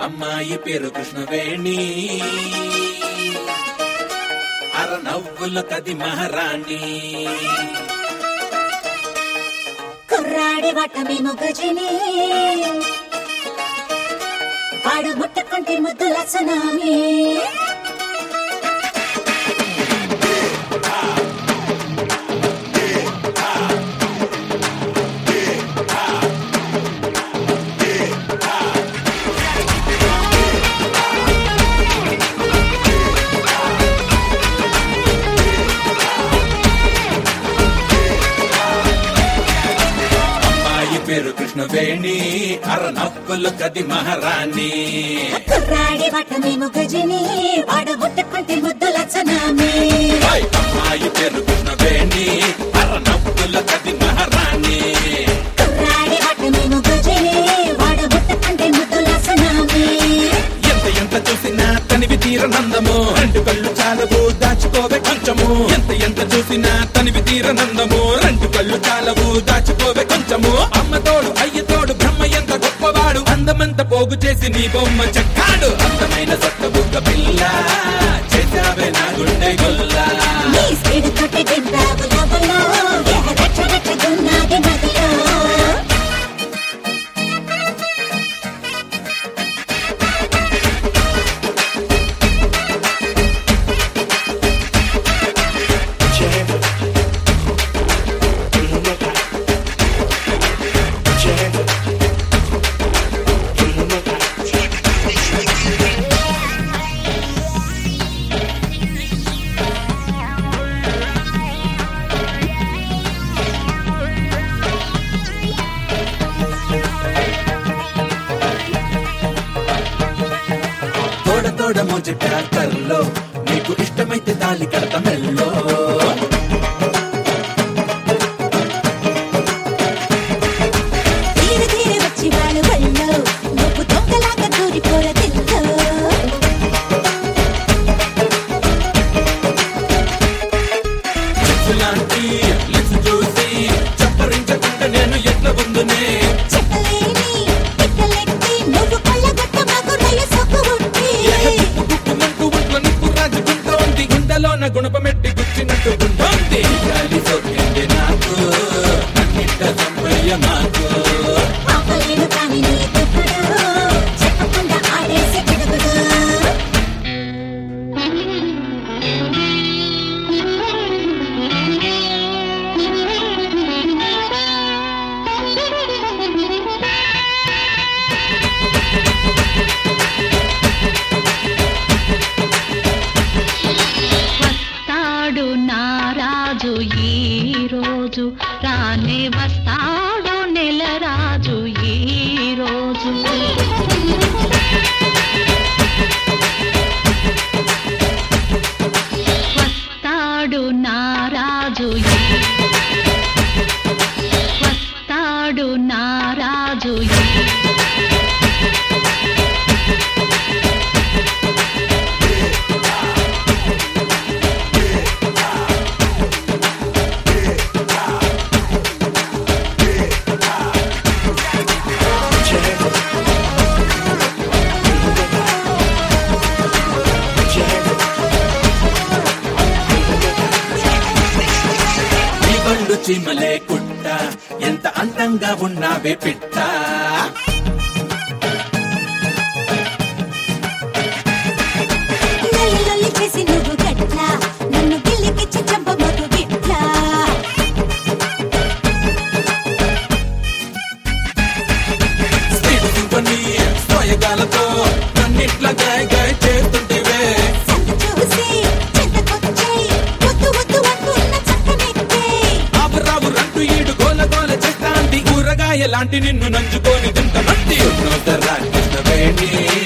అమ్మాయి పేరు కృష్ణవేణి అర నవ్వుల కది మహారాణి కుర్రాడి వటమి ముగజిని వాడు ముట్టుకుంటే ముద్దుల సునామీ అమ్మాయి పేరు కృష్ణవేణి అర నవ్వుల కది మహారాణి కుర్రాడి వటమి ముగజిని వాడు ముట్టుకుంటే ముద్దుల సునామీ ఓయ్! అమ్మాయి పేరు కృష్ణవేణి అర నవ్వుల కది మహారాణి కుర్రాడి వటమి ముగజిని వాడు ముట్టుకుంటే ముద్దుల సునామీ ఎంత ఎంత చూసినా తనివి తీరనందము రెండు కళ్ళు చాలవు దాచుకోవే కొంచెము ఎంత ఎంత చూసినా తనివి తీరనందము రెండు కళ్ళు చాలవు దాచుకోవే కొంచెము అమ్మ తోడు అయ్య తోడు బ్రహ్మ ఎంత గొప్పవాడు అందమంత పోగు చేసి నీ బొమ్మ చెక్కాడు అందమైన సొట్ట బుగ్గ పిల్ల చేసావే నా గుండె గొల్లా నీ స్పీడ్ తోటి దిద్దావు లవలో ఎహ రచ్చ రచ్చగున్నది నదిలో తోడ తోడ మొదట కర్లో నీకు ఇష్టమైతే తాలి కడత మెల్లో తీరు తీరు వచ్చి వాళ్ళు బళ్ళో నువ్వు దొంగలాగా దూరిపోర తిల్లో చెప్పులాంటి లెన్స్ చూసి చప్పరించకుండా నేను ఎట్ల ఉందునే చెప్పలేని పిట్టలెక్కి నువ్వు కొల్లగొట్ట మాకు రయ్య సొక్కు ఉట్టి గుప్పుమంటూ ఒంట్లో నిప్పు రాజుకుంటోంది గుండెలోన గుణపమెట్టి గుచ్చినట్టు గుంటోంది గాలి సోకింది నాకు నన్నిట్ట సంపయ్య మాకు ఆపలేను కానీ నీ దుప్పుడు చెప్పకుండా ఆడేసి పిడుగుడు వస్తాడు నారాజు ఈ రోజు రానే వస్తాడు నెల రాజు ఈ రోజు వస్తాడు నారాజు ఈ- వస్తాడు నారాజు ఈ- ఈ బండు చీమలే కుట్ట ఎంత అందంగా ఉన్నావే పిట్ట లల్లి లల్లి చేసి నువ్వు గట్ల నన్ను గిల్లికిచ్చి చంపబోతు గిట్లా స్పీడ్ సింఫనీ సోయగాలతో నన్నిట్ల గాయ గాయ చేస్తుంటివే సందు చూసి చింతకొచ్చే వద్దు వద్దు అంటున్న చక్కనెక్కే ఆబురాబు రంటు ఈడు గోల గోల చేస్తాంది కూరగాయ లాంటి నిన్ను నంచుకొని తింటమంది కృష్ణవేణి